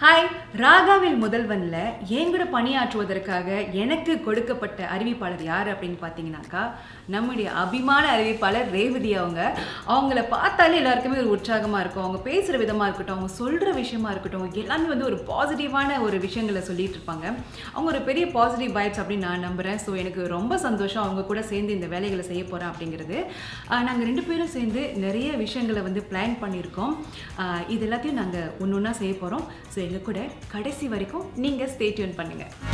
hi ராகாவில் முதல்வன்ல என் கூட பணியாற்றுவதற்காக எனக்கு கொடுக்கப்பட்ட அறிவிப்பாளர் யார் அப்படின்னு பார்த்தீங்கன்னாக்கா நம்முடைய அபிமான அறிவிப்பாளர் ரேவதி அவங்க அவங்கள பார்த்தாலே எல்லாருக்குமே ஒரு உற்சாகமாக இருக்கும் அவங்க பேசுகிற விதமாக இருக்கட்டும் அவங்க சொல்கிற விஷயமா இருக்கட்டும் எல்லாமே வந்து ஒரு பாசிட்டிவான ஒரு விஷயங்களை சொல்லிட்டு இருப்பாங்க அவங்க ஒரு பெரிய பாசிட்டிவ் வைப்ஸ் அப்படின்னு நான் நம்புகிறேன் ஸோ எனக்கு ரொம்ப சந்தோஷம் அவங்க கூட சேர்ந்து இந்த வேலைகளை செய்ய போகிறேன் அப்படிங்கிறது நாங்கள் ரெண்டு பேரும் சேர்ந்து நிறைய விஷயங்களை வந்து பிளான் பண்ணியிருக்கோம் ஆஹ் இது எல்லாத்தையும் நாங்கள் ஒன்று ஒன்றா செய்ய போகிறோம் ஸோ எங்கள் கூட கடைசி வரைக்கும் நீங்கள் ஸ்டே டியூன் பண்ணுங்கள்